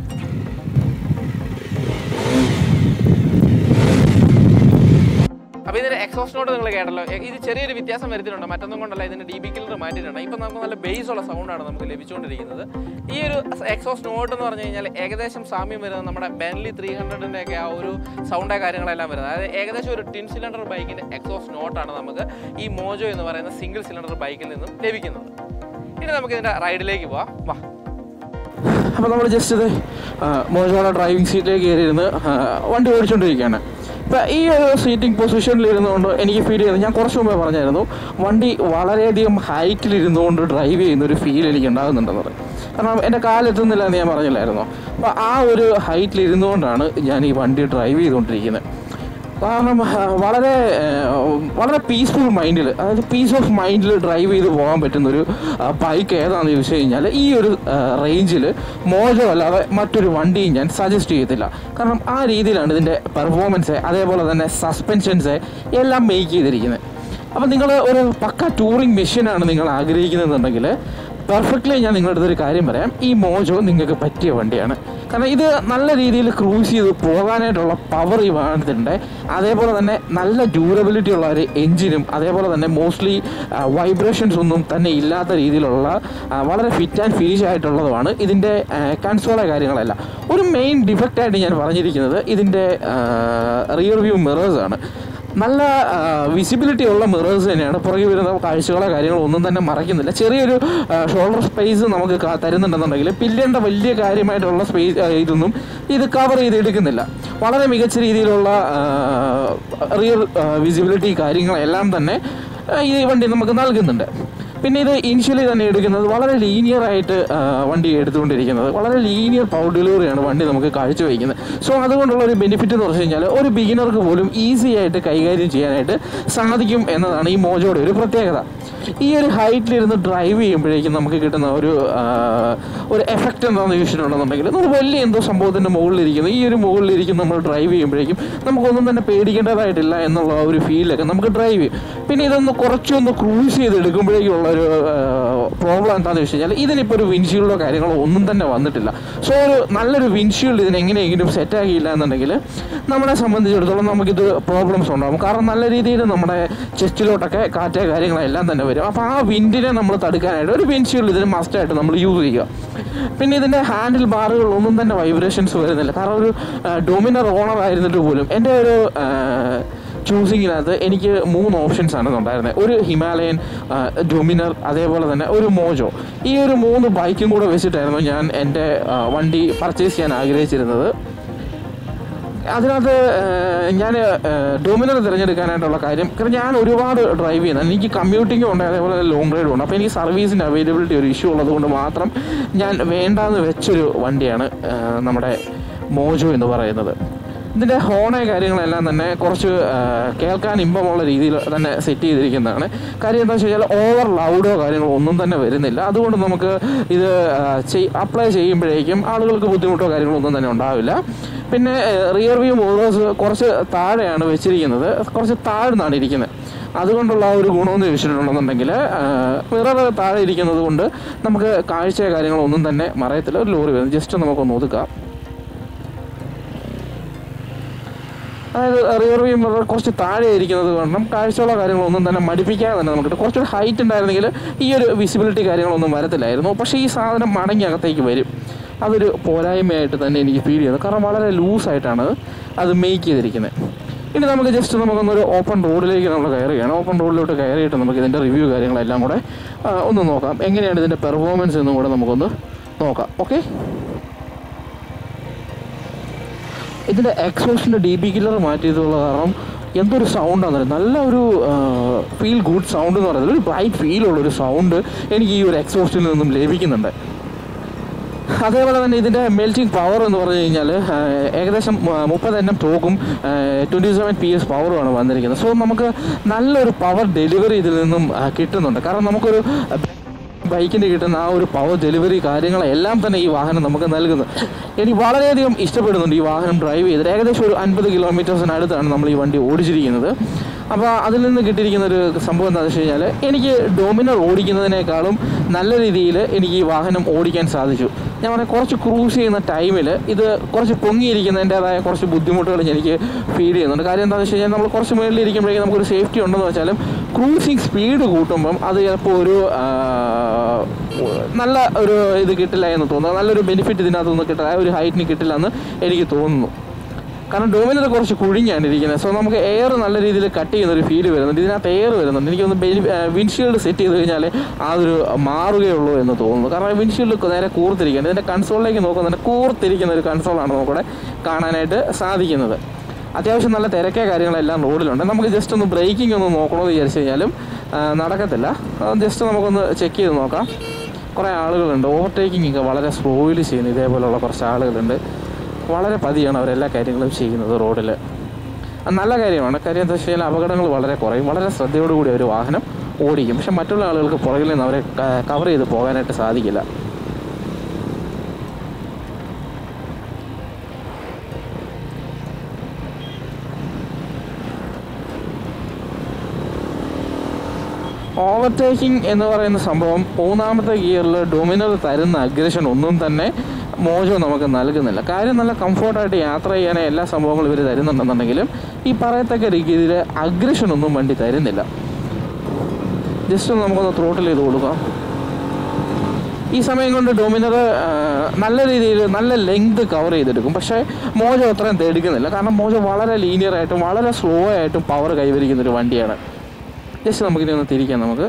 അപ്പോൾ ഇതിന്റെ എക്സോസ്റ്റ് നോട്ട് നിങ്ങൾ കേട്ടല്ലോ എ- ഇത് ചെറിയൊരു വ്യത്യാസം വരുത്തിയിട്ടുണ്ട് മറ്റൊന്നും കൊണ്ടല്ല ഇതിന്റെ ഡി ബി കില്ലർ മാറ്റിയിട്ടുണ്ട് ഇപ്പം നമുക്ക് നല്ല ബേസ് ഉള്ള സൗണ്ടാണ് നമുക്ക് ലഭിച്ചുകൊണ്ടിരിക്കുന്നത് ഈ ഒരു എക്സോസ്റ്റ് നോട്ട് എന്ന് പറഞ്ഞു കഴിഞ്ഞാൽ ഏകദേശം സാമ്യം വരുന്നത് നമ്മുടെ ബെൻലി ത്രീ ഹൺഡ്രഡിൻ്റെ ഒക്കെ ആ ഒരു സൗണ്ട് കാര്യങ്ങളെല്ലാം വരുന്നത് അതായത് ഏകദേശം ഒരു ടിൻ സിലിണ്ടർ ബൈക്കിന്റെ എക്സോസ്റ്റ് നോട്ടാണ് നമുക്ക് ഈ മോജോ എന്ന് പറയുന്ന സിംഗിൾ സിലിണ്ടർ ബൈക്കിൽ നിന്നും ലഭിക്കുന്നത് ഇനി നമുക്ക് ഇതിന്റെ റൈഡിലേക്ക് പോവാം വാ അപ്പോൾ നമ്മൾ ജസ്റ്റ് ഇത് മോശമുള്ള ഡ്രൈവിംഗ് സീറ്റിലേക്ക് കയറിയിരുന്ന് ആ, വണ്ടി ഓടിച്ചുകൊണ്ടിരിക്കുകയാണ് ഇപ്പം ഈ ഒരു സീറ്റിംഗ് പൊസിഷനിൽ ഇരുന്നുകൊണ്ട് എനിക്ക് ഫീൽ ചെയ്യുന്നത് ഞാൻ കുറച്ച് മുമ്പേ പറഞ്ഞായിരുന്നു വണ്ടി വളരെയധികം ഹൈറ്റിൽ ഇരുന്നുകൊണ്ട് ഡ്രൈവ് ചെയ്യുന്ന ഒരു ഫീൽ എനിക്ക് ഉണ്ടാകുന്നുണ്ടെന്നത് കാരണം എൻ്റെ കാലെത്തുന്നില്ല എന്ന് ഞാൻ പറഞ്ഞില്ലായിരുന്നോ അപ്പോൾ ആ ഒരു ഹൈറ്റിൽ ഇരുന്നുകൊണ്ടാണ് ഞാൻ ഈ വണ്ടി ഡ്രൈവ് ചെയ്തുകൊണ്ടിരിക്കുന്നത് കാരണം ആ, വളരെ ആ, വളരെ പീസ്ഫുൾ മൈൻഡിൽ അതായത് പീസ് ഓഫ് മൈൻഡിൽ ഡ്രൈവ് ചെയ്ത് പോകാൻ പറ്റുന്നൊരു ബൈക്ക് ഏതാണെന്ന് ചോദിച്ചു കഴിഞ്ഞാൽ ഈ ഒരു റേഞ്ചിൽ മോജോ അല്ലാതെ മറ്റൊരു വണ്ടിയും ഞാൻ സജസ്റ്റ് ചെയ്യത്തില്ല കാരണം ആ രീതിയിലാണ് ഇതിൻ്റെ പെർഫോമൻസ് അതേപോലെ തന്നെ സസ്പെൻഷൻസ് എല്ലാം മേക്ക് ചെയ്തിരിക്കുന്നത് അപ്പം നിങ്ങൾ ഒരു പക്ക ടൂറിംഗ് മെഷീനാണ് നിങ്ങൾ ആഗ്രഹിക്കുന്നതെന്നുണ്ടെങ്കിൽ പെർഫെക്റ്റ്ലി ഞാൻ നിങ്ങളുടെ അടുത്തൊരു കാര്യം പറയാം ഈ മോജോ നിങ്ങൾക്ക് പറ്റിയ വണ്ടിയാണ് കാരണം ഇത് നല്ല രീതിയിൽ ക്രൂസ് ചെയ്ത് പോകാനായിട്ടുള്ള പവർ ഈ വാഹനത്തിനുണ്ട് അതേപോലെ തന്നെ നല്ല ഡ്യൂറബിലിറ്റി ഉള്ള ഒരു എഞ്ചിനും അതേപോലെ തന്നെ മോസ്റ്റ്ലി വൈബ്രേഷൻസ് ഒന്നും തന്നെ ഇല്ലാത്ത രീതിയിലുള്ള ആ, വളരെ ഫിറ്റ് ആൻഡ് ഫിനിഷ് ആയിട്ടുള്ളതുമാണ് ഇതിൻ്റെ കൺസോള കാര്യങ്ങളെല്ലാം ഒരു മെയിൻ ഡിഫക്റ്റായിട്ട് ഞാൻ പറഞ്ഞിരിക്കുന്നത് ഇതിൻ്റെ റിയർ വ്യൂ മിറേഴ്സാണ് നല്ല വിസിബിലിറ്റി ഉള്ള മിറേഴ്സ് തന്നെയാണ് പുറകെ വരുന്ന കാഴ്ചകളോ കാര്യങ്ങളോ ഒന്നും തന്നെ മറയ്ക്കുന്നില്ല ചെറിയൊരു ഷോൾഡർ സ്പേസ് നമുക്ക് കാ- തരുന്നുണ്ടെന്നുണ്ടെങ്കിൽ പില്ലിൻ്റെ വലിയ കാര്യമായിട്ടുള്ള സ്പേസ് ഇതൊന്നും ഇത് കവർ ചെയ്തെടുക്കുന്നില്ല വളരെ മികച്ച രീതിയിലുള്ള റിയർ വിസിബിലിറ്റി കാര്യങ്ങളെല്ലാം തന്നെ ആ, ഈ വണ്ടി നമുക്ക് നൽകുന്നുണ്ട് പിന്നെ ഇത് ഇനിഷ്യലി തന്നെ എടുക്കുന്നത് വളരെ ലീനിയർ ആയിട്ട് ആ, വണ്ടി എടുത്തുകൊണ്ടിരിക്കുന്നത് വളരെ ലീനിയർ പവർ ഡെലിവറിയാണ് വണ്ടി നമുക്ക് കാഴ്ചവെക്കുന്നത് സോ അതുകൊണ്ടുള്ള ഒരു ബെനിഫിറ്റ് എന്ന് പറഞ്ഞു കഴിഞ്ഞാൽ ഒരു ബിഗിനർക്ക് പോലും ഈസി ആയിട്ട് കൈകാര്യം ചെയ്യാനായിട്ട് സാധിക്കും എന്നതാണ് ഈ മോജോയുടെ ഒരു പ്രത്യേകത ഈ ഒരു ഹൈറ്റിലിരുന്ന് ഡ്രൈവ് ചെയ്യുമ്പോഴേക്കും നമുക്ക് കിട്ടുന്ന ഒരു ആ, ഒരു എഫക്റ്റ് എന്താണെന്ന് ചോദിച്ചിട്ടുണ്ടെന്നുണ്ടെങ്കിൽ നമ്മൾ വലിയ എന്തോ സംഭവത്തിൻ്റെ മുകളിലിരിക്കുന്നു ഈ ഒരു മുകളിലിരിക്കും നമ്മൾ ഡ്രൈവ് ചെയ്യുമ്പോഴേക്കും നമുക്കൊന്നും തന്നെ പേടിക്കേണ്ടതായിട്ടില്ല എന്നുള്ള ആ ഒരു ഫീലൊക്കെ നമുക്ക് ഡ്രൈവ് ചെയ്യും പിന്നെ ഇതൊന്ന് കുറച്ചൊന്ന് ക്രൂസ് ചെയ്ത് എടുക്കുമ്പോഴേക്കുള്ള ഒരു പ്രോബ്ലം എന്താണെന്ന് വെച്ച് കഴിഞ്ഞാൽ ഇതിനിപ്പോൾ ഒരു വിൻഷീൽഡോ കാര്യങ്ങളോ ഒന്നും തന്നെ വന്നിട്ടില്ല സോ ഒരു നല്ലൊരു വിൻഷീൽഡ് ഇതിന് എങ്ങനെയെങ്കിലും സെറ്റ് ആക്കിയില്ല എന്നുണ്ടെങ്കിൽ നമ്മളെ സംബന്ധിച്ചിടത്തോളം നമുക്കിത് പ്രോബ്ലംസ് ഉണ്ടാകും കാരണം നല്ല രീതിയിൽ നമ്മുടെ ചെസ്റ്റിലോട്ടൊക്കെ കാറ്റ് കാര്യങ്ങളെല്ലാം തന്നെ വരും അപ്പോൾ ആ വിൻഡിനെ നമ്മൾ തടുക്കാനായിട്ട് ഒരു വിൻഷീൽഡ് ഇതിന് മസ്റ്റായിട്ട് നമ്മൾ യൂസ് ചെയ്യുക പിന്നെ ഇതിൻ്റെ ഹാൻഡിൽ ബാറുകൾ ഒന്നും തന്നെ വൈബ്രേഷൻസ് വരുന്നില്ല കാരണം ഒരു ഡൊമിനർ ഓണർ ആയിരുന്നിട്ട് പോലും എൻ്റെ ഒരു ചൂസിങ്ങിനകത്ത് എനിക്ക് മൂന്ന് ഓപ്ഷൻസ് ആണ് ഉണ്ടായിരുന്നത് ഒരു ഹിമാലയൻ ഡൊമിനർ അതേപോലെ തന്നെ ഒരു മോജോ ഈ ഒരു മൂന്ന് ബൈക്കും കൂടെ വെച്ചിട്ടായിരുന്നു ഞാൻ എൻ്റെ ആ, വണ്ടി പർച്ചേസ് ചെയ്യാൻ ആഗ്രഹിച്ചിരുന്നത് അതിനകത്ത് ഞാൻ ഡൊമിനർ തിരഞ്ഞെടുക്കാനായിട്ടുള്ള കാര്യം കാരണം ഞാൻ ഒരുപാട് ഡ്രൈവ് ചെയ്യുന്നത് എനിക്ക് കമ്മ്യൂട്ടിങ്ങും ഉണ്ട് അതേപോലെ ലോങ് റൈഡും ഉണ്ട് അപ്പോൾ എനിക്ക് സർവീസിൻ്റെ അവൈലബിലിറ്റി ഒരു ഇഷ്യൂ ഉള്ളത് കൊണ്ട് മാത്രം ഞാൻ വേണ്ടാന്ന് വെച്ചൊരു വണ്ടിയാണ് ആ, നമ്മുടെ മോജോ എന്ന് പറയുന്നത് ഇതിൻ്റെ ഹോണെ കാര്യങ്ങളെല്ലാം തന്നെ കുറച്ച് ആ, കേൾക്കാൻ ഇമ്പമുള്ള രീതിയിൽ തന്നെ സെറ്റ് ചെയ്തിരിക്കുന്നതാണ് കാര്യം എന്താ വെച്ച് കഴിഞ്ഞാൽ ഓവർ ലൗഡോ കാര്യങ്ങളോ ഒന്നും തന്നെ വരുന്നില്ല അതുകൊണ്ട് നമുക്ക് ഇത് അപ്ലൈ ചെയ്യുമ്പോഴേക്കും ആളുകൾക്ക് ബുദ്ധിമുട്ടോ കാര്യങ്ങളോ ഒന്നും തന്നെ ഉണ്ടാവില്ല പിന്നെ റിയർ വ്യൂ മോഡേഴ്സ് കുറച്ച് താഴെയാണ് വെച്ചിരിക്കുന്നത് കുറച്ച് താഴ്ന്നാണ് ഇരിക്കുന്നത് അതുകൊണ്ടുള്ള ആ ഒരു ഗുണമെന്ന് ചോദിച്ചിട്ടുണ്ടെന്നുണ്ടെങ്കിൽ മിറർ താഴെ ഇരിക്കുന്നത് കൊണ്ട് നമുക്ക് കാഴ്ച കാര്യങ്ങളോ ഒന്നും തന്നെ മറയത്തില്ല ഒരു ലോറി വരുന്നത് ജസ്റ്റ് നമുക്കൊന്ന് ഒതുക്കാം അതായത് റിയർ വ്യൂ മിറർ കുറച്ച് താഴെ ഇരിക്കുന്നത് കാരണം കാഴ്ചകളോ കാര്യങ്ങളോ ഒന്നും തന്നെ മടിപ്പിക്കാതെ തന്നെ നമുക്ക് കുറച്ചുകൂടി ഹൈറ്റ് ഉണ്ടായിരുന്നെങ്കിൽ ഈ ഒരു വിസിബിലിറ്റി കാര്യങ്ങളൊന്നും വരത്തില്ലായിരുന്നു പക്ഷേ ഈ സാധനം മടങ്ങി അകത്തേക്ക് വരും അതൊരു പോരായ്മയായിട്ട് തന്നെ എനിക്ക് ഫീൽ ചെയ്യുന്നു കാരണം വളരെ ലൂസായിട്ടാണ് അത് മേക്ക് ചെയ്തിരിക്കുന്നത് ഇനി നമുക്ക് ജസ്റ്റ് നമുക്കൊന്നൊരു ഓപ്പൺ റോഡിലേക്ക് നമ്മൾ കയറുകയാണ് ഓപ്പൺ റോഡിലോട്ട് കയറിയിട്ട് നമുക്ക് ഇതിൻ്റെ റിവ്യൂ കാര്യങ്ങളെല്ലാം കൂടെ ആ, ഒന്ന് നോക്കാം എങ്ങനെയാണ് ഇതിൻ്റെ പെർഫോമൻസ് എന്നും കൂടെ നമുക്കൊന്ന് നോക്കാം ഓക്കെ ഇതിൻ്റെ എക്സോസിൻ്റെ ഡി ബി കില്ലർ മാറ്റിയതുള്ള കാരണം എന്തൊരു സൗണ്ടാന്ന് പറയുന്നത് നല്ല ഒരു ഫീൽ ഗുഡ് സൗണ്ട് എന്ന് പറയുന്നത് ഒരു ബ്രൈറ്റ് ഫീലുള്ള ഒരു സൗണ്ട് എനിക്ക് ഈ ഒരു എക്സോസ്റ്റിൽ നിന്നും ലഭിക്കുന്നുണ്ട് അതേപോലെ തന്നെ ഇതിൻ്റെ മെൽറ്റിംഗ് പവർ എന്ന് പറഞ്ഞു കഴിഞ്ഞാൽ ഏകദേശം മുപ്പത് എണ്ണം ടോക്കും ട്വൻറ്റി സെവൻ പി എസ് പവറുമാണ് വന്നിരിക്കുന്നത് സോ നമുക്ക് നല്ലൊരു പവർ ഡെലിവറി ഇതിൽ നിന്നും ആ, കിട്ടുന്നുണ്ട് കാരണം നമുക്കൊരു ബൈക്കിന് കിട്ടുന്ന ആ ഒരു പവർ ഡെലിവറി കാര്യങ്ങളെല്ലാം തന്നെ ഈ വാഹനം നമുക്ക് നൽകുന്നു എനിക്ക് വളരെയധികം ഇഷ്ടപ്പെടുന്നുണ്ട് ഈ വാഹനം ഡ്രൈവ് ചെയ്തിട്ട് ഏകദേശം ഒരു അൻപത് കിലോമീറ്റേഴ്സിനടുത്താണ് നമ്മൾ ഈ വണ്ടി ഓടിച്ചിരിക്കുന്നത് അപ്പോൾ അതിൽ നിന്ന് കിട്ടിയിരിക്കുന്ന ഒരു സംഭവം എന്താണെന്ന് വെച്ച് കഴിഞ്ഞാൽ എനിക്ക് ഡോമിനർ ഓടിക്കുന്നതിനേക്കാളും നല്ല രീതിയിൽ എനിക്ക് ഈ വാഹനം ഓടിക്കാൻ സാധിച്ചു ഞാൻ പറയാം കുറച്ച് ക്രൂസ് ചെയ്യുന്ന ടൈമിൽ ഇത് കുറച്ച് പൊങ്ങിയിരിക്കുന്നതിൻ്റെതായ കുറച്ച് ബുദ്ധിമുട്ടുകൾ എനിക്ക് ഫീൽ ചെയ്യുന്നുണ്ട് കാര്യം എന്താണെന്ന് വെച്ച് കഴിഞ്ഞാൽ നമ്മൾ കുറച്ച് മുകളിൽ ഇരിക്കുമ്പോഴേക്കും നമുക്കൊരു സേഫ്റ്റി ഉണ്ടെന്ന് വെച്ചാലും ക്രൂസിങ് സ്പീഡ് കൂട്ടുമ്പം അത് ചിലപ്പോൾ ഒരു ആ, നല്ല ഒരു ഇത് കിട്ടില്ല എന്ന് തോന്നുന്നു നല്ലൊരു ബെനിഫിറ്റ് ഇതിനകത്തൊന്നും കിട്ടില്ല ആ ഒരു ഹൈറ്റിന് കിട്ടില്ല എന്ന് എനിക്ക് തോന്നുന്നു കാരണം ഡോമിനർ കുറച്ച് കുഴിഞ്ഞാണ് ഇരിക്കുന്നത് സോ നമുക്ക് എയർ നല്ല രീതിയിൽ കട്ട് ചെയ്യുന്ന ഒരു ഫീൽ വരുന്നുണ്ട് ഇതിനകത്ത് എയർ വരുന്നുണ്ട് എനിക്കൊന്ന് വിൻഷീൽഡ് സെറ്റ് ചെയ്ത് കഴിഞ്ഞാൽ അതൊരു മാറുകയുള്ളൂ എന്ന് തോന്നുന്നു കാരണം വിൻഷീൽഡ് നേരെ കൂർത്തിരിക്കുകയാണ് ഇതിൻ്റെ കൺസോളിലേക്ക് നോക്കുന്നുണ്ട് കൂർത്തിരിക്കുന്ന ഒരു കൺസോളാണ് നമുക്കിവിടെ കാണാനായിട്ട് സാധിക്കുന്നത് അത്യാവശ്യം നല്ല തിരക്കേ കാര്യങ്ങളെല്ലാം റോഡിലുണ്ട് നമുക്ക് ജസ്റ്റ് ഒന്ന് ബ്രേക്കിംഗ് ഒന്ന് നോക്കണമെന്ന് വിചാരിച്ചു കഴിഞ്ഞാലും ആ, നടക്കത്തില്ല ജസ്റ്റ് നമുക്കൊന്ന് ചെക്ക് ചെയ്ത് നോക്കാം കുറേ ആളുകളുണ്ട് ഓവർടേക്കിംഗ് ഒക്കെ വളരെ സ്ലോയിൽ ചെയ്യുന്നു ഇതേപോലെയുള്ള കുറച്ച് ആളുകളുണ്ട് വളരെ പതിയാണ് അവരെല്ലാ കാര്യങ്ങളും ചെയ്യുന്നത് റോഡിൽ അത് നല്ല കാര്യമാണ് കാര്യം എന്താ വെച്ച് കഴിഞ്ഞാൽ അപകടങ്ങൾ വളരെ കുറയും വളരെ ശ്രദ്ധയോടുകൂടി ഒരു വാഹനം ഓടിക്കും പക്ഷെ മറ്റുള്ള ആളുകൾക്ക് പുറകിൽ നിന്ന് അവരെ കവർ ചെയ്ത് പോകാനായിട്ട് സാധിക്കില്ല ഓവർടേക്കിംഗ് എന്ന് പറയുന്ന സംഭവം മൂന്നാമത്തെ ഗിയറിൽ ഡൊമിനർ തരുന്ന അഗ്രഷൻ ഒന്നും തന്നെ മോശം നമുക്ക് നൽകുന്നില്ല കാര്യം നല്ല കംഫർട്ടായിട്ട് യാത്ര ചെയ്യാനേ എല്ലാ സംഭവങ്ങളും ഇവർ തരുന്നുണ്ടെന്നുണ്ടെങ്കിലും ഈ പറയത്തക്ക രീതിയിൽ അഗ്രഷൻ ഒന്നും വണ്ടി തരുന്നില്ല ജസ്റ്റ് ഒന്ന് നമുക്കൊന്ന് ത്രോട്ടിൽ ചെയ്ത് കൊടുക്കാം ഈ സമയം കൊണ്ട് ഡൊമിനർ നല്ല രീതിയിൽ നല്ല ലെങ്ത് കവർ ചെയ്തെടുക്കും പക്ഷേ മോജോ അത്രയും തേടിക്കുന്നില്ല കാരണം മോജോ വളരെ ലീനിയർ ആയിട്ടും വളരെ സ്ലോ ആയിട്ടും പവർ കൈവരിക്കുന്ന ഒരു വണ്ടിയാണ് ജസ്റ്റ് നമുക്കിനി ഒന്ന് തിരിക്കാം നമുക്ക്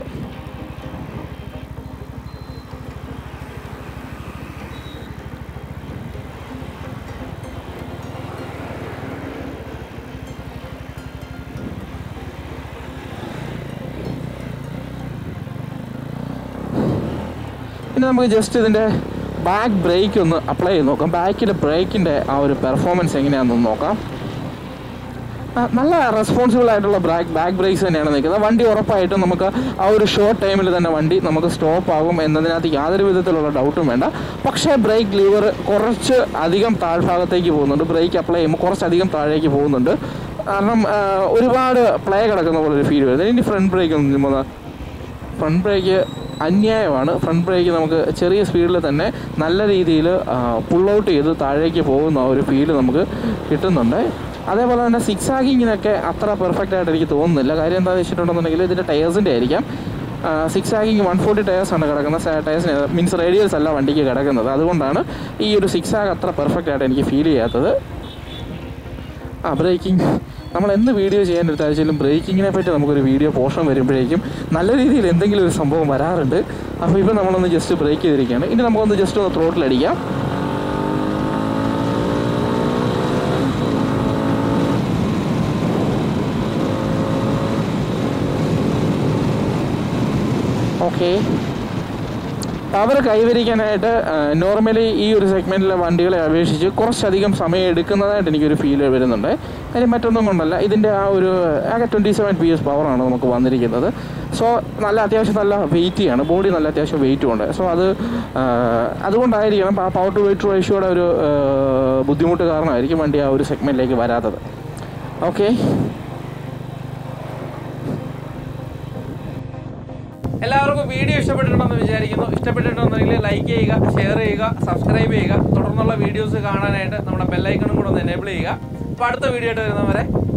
ഇനി നമുക്ക് ജസ്റ്റ് ഇതിൻ്റെ ബാക്ക് ബ്രേക്ക് ഒന്ന് അപ്ലൈ ചെയ്ത് നോക്കാം ബാക്കിലെ ബ്രേക്കിൻ്റെ ആ ഒരു പെർഫോമൻസ് എങ്ങനെയാണെന്ന് നോക്കാം ആ, നല്ല റെസ്പോൺസിബിൾ ആയിട്ടുള്ള ബ്രാക്ക് ബാക്ക് ബ്രേക്സ് തന്നെയാണ് നിൽക്കുന്നത് വണ്ടി ഉറപ്പായിട്ടും നമുക്ക് ആ ഒരു ഷോർട്ട് ടൈമിൽ തന്നെ വണ്ടി നമുക്ക് സ്റ്റോപ്പ് ആകും എന്നതിനകത്ത് യാതൊരു വിധത്തിലുള്ള ഡൗട്ടും വേണ്ട പക്ഷേ ബ്രേക്ക് ലീവർ കുറച്ച് അധികം താഴ്ഭാഗത്തേക്ക് പോകുന്നുണ്ട് ബ്രേക്ക് അപ്ലൈ ചെയ്യുമ്പോൾ കുറച്ചധികം താഴേക്ക് പോകുന്നുണ്ട് കാരണം ആ, ഒരുപാട് പ്ലേ കിടക്കുന്ന പോലെ ഒരു ഫീൽ വരുന്നത് ഇനി ഫ്രണ്ട് ബ്രേക്ക് ഒന്ന് നിൽക്കുമ്പോൾ ഫ്രണ്ട് ബ്രേക്ക് അന്യായമാണ് ഫ്രണ്ട് ബ്രേക്ക് നമുക്ക് ചെറിയ സ്പീഡിൽ തന്നെ നല്ല രീതിയിൽ പുൾ ഔട്ട് ചെയ്ത് താഴേക്ക് പോകുന്ന ആ ഒരു ഫീല് നമുക്ക് കിട്ടുന്നുണ്ട് അതേപോലെ തന്നെ സിക്സ് ആഗിങ്ങിനൊക്കെ അത്ര പെർഫെക്റ്റ് ആയിട്ട് എനിക്ക് തോന്നുന്നില്ല കാര്യം എന്താണെന്ന് വെച്ചിട്ടുണ്ടെന്നുണ്ടെങ്കിൽ ഇതിൻ്റെ ടയേഴ്സിൻ്റെ ആയിരിക്കാം സിക്സ് ആഗിങ് വൺ ഫോർട്ടി ടയേഴ്സാണ് കിടക്കുന്നത് ടയേഴ്സിന് മീൻസ് റേഡിയൽസ് അല്ല വണ്ടിക്ക് കിടക്കുന്നത് അതുകൊണ്ടാണ് ഈ ഒരു സിക്സ് ആഗ് അത്ര പെർഫെക്റ്റ് ആയിട്ട് എനിക്ക് ഫീൽ ചെയ്യാത്തത് ആ ബ്രേക്കിംഗ് നമ്മൾ എന്ത് വീഡിയോ ചെയ്യാൻ എടുത്താലും ബ്രേക്കിങ്ങിനെ പറ്റി നമുക്കൊരു വീഡിയോ പോർഷൻ വരുമ്പോഴേക്കും നല്ല രീതിയിൽ എന്തെങ്കിലും ഒരു സംഭവം വരാറുണ്ട് അപ്പോൾ ഇപ്പോൾ നമ്മളൊന്ന് ജസ്റ്റ് ബ്രേക്ക് ചെയ്തിരിക്കുകയാണ് ഇനി നമുക്കൊന്ന് ജസ്റ്റ് ഒന്ന് ത്രോട്ടിലടിക്കാം ഓക്കെ പവർ കൈവരിക്കാനായിട്ട് നോർമലി ഈ ഒരു സെഗ്മെൻറ്റിലെ വണ്ടികളെ അപേക്ഷിച്ച് കുറച്ചധികം സമയം എടുക്കുന്നതായിട്ട് എനിക്കൊരു ഫീൽ വരുന്നുണ്ട് അതിന് മറ്റൊന്നും കൊണ്ടല്ല ഇതിൻ്റെ ആ ഒരു ആകെ ട്വൻറ്റി സെവൻ പി എസ് പവറാണ് നമുക്ക് വന്നിരിക്കുന്നത് സോ നല്ല അത്യാവശ്യം നല്ല വെയിറ്റ് ചെയ്യാണ് ബോഡി നല്ല അത്യാവശ്യം വെയിറ്റും ഉണ്ട് സോ അത് ആ, അതുകൊണ്ടായിരിക്കണം ആ പവർ ടു വെയിറ്റ് റേഷ്യോയുടെ ഒരു ആ, ബുദ്ധിമുട്ട് കാരണമായിരിക്കും വണ്ടി ആ ഒരു സെഗ്മെൻറ്റിലേക്ക് വരാത്തത് ഓക്കെ എല്ലാവർക്കും വീഡിയോ ഇഷ്ടപ്പെട്ടിട്ടുണ്ടെന്ന് വിചാരിക്കുന്നു ഇഷ്ടപ്പെട്ടിട്ടുണ്ടെങ്കിൽ ലൈക്ക് ചെയ്യുക ഷെയർ ചെയ്യുക സബ്സ്ക്രൈബ് ചെയ്യുക തുടർന്നുള്ള വീഡിയോസ് കാണാനായിട്ട് നമ്മുടെ ബെല്ലൈക്കണും കൂടെ ഒന്ന് എനേബിൾ ചെയ്യുക അപ്പോൾ അടുത്ത വീഡിയോ ആയിട്ട് വരുന്നവരെ